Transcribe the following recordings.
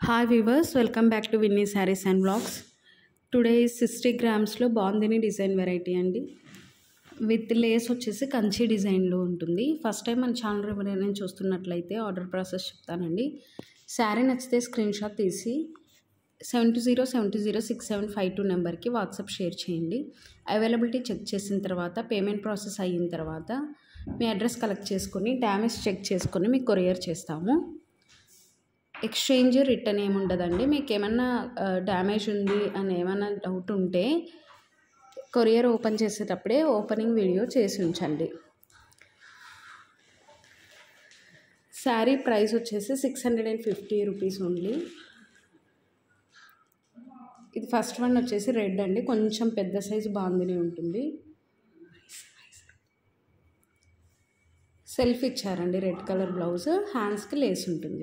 hi viewers welcome back to Vinny saris and blogs today sixty గ్రామ్స్లో బాగుందిని design variety అండి with lace వచ్చేసి కంచి డిజైన్లో ఉంటుంది ఫస్ట్ టైం మన ఛానల్ ఎవరైనా చూస్తున్నట్లయితే ఆర్డర్ ప్రాసెస్ చెప్తానండి శారీ నచ్చితే స్క్రీన్ షాట్ తీసి seven two zero seven two zero six seven five two నెంబర్కి వాట్సాప్ షేర్ చేయండి అవైలబిలిటీ చెక్ చేసిన తర్వాత పేమెంట్ ప్రాసెస్ అయిన తర్వాత మీ అడ్రస్ కలెక్ట్ చేసుకొని డ్యామేజ్ చెక్ చేసుకొని మీకు కొరియర్ చేస్తాము ఎక్స్చేంజ్ రిటర్న్ ఏమి ఉండదండి మీకు ఏమన్నా డ్యామేజ్ ఉంది అని ఏమన్నా డౌట్ ఉంటే కొరియర్ ఓపెన్ చేసేటప్పుడే ఓపెనింగ్ వీడియో చేసి ఉంచండి శారీ ప్రైస్ వచ్చేసి six hundred and fifty rupees only ఇది ఫస్ట్ వన్ వచ్చేసి రెడ్ అండి కొంచెం పెద్ద సైజు బాగుందిని ఉంటుంది సెల్ఫ్ ఇచ్చారండి రెడ్ కలర్ బ్లౌజ్ హ్యాండ్స్కి లేస్ ఉంటుంది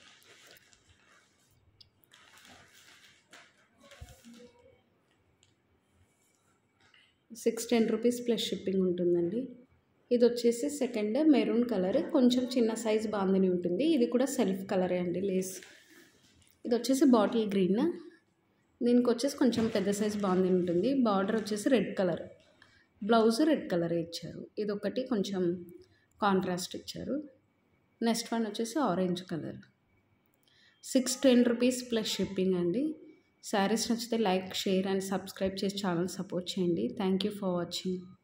six ten rupees plus shipping ఉంటుందండి ఇది వచ్చేసి సెకండ్ మెరూన్ కలర్ కొంచెం చిన్న సైజ్ బాగుందని ఉంటుంది ఇది కూడా సెల్ఫ్ కలరే అండి లేస్ ఇది వచ్చేసి బాటిల్ గ్రీన్ దీనికి వచ్చేసి కొంచెం పెద్ద సైజ్ బాగుంది ఉంటుంది బార్డర్ వచ్చేసి రెడ్ కలర్ బ్లౌజ్ రెడ్ కలరే ఇచ్చారు ఇది ఒకటి కొంచెం కాంట్రాస్ట్ ఇచ్చారు నెక్స్ట్ వన్ వచ్చేసి orange colour six ten rupees plus shipping అండి శారీస్ నచ్చితే లైక్ షేర్ అండ్ సబ్స్క్రైబ్ చేసి ఛానల్ సపోర్ట్ చేయండి థ్యాంక్ యూ ఫర్ వాచింగ్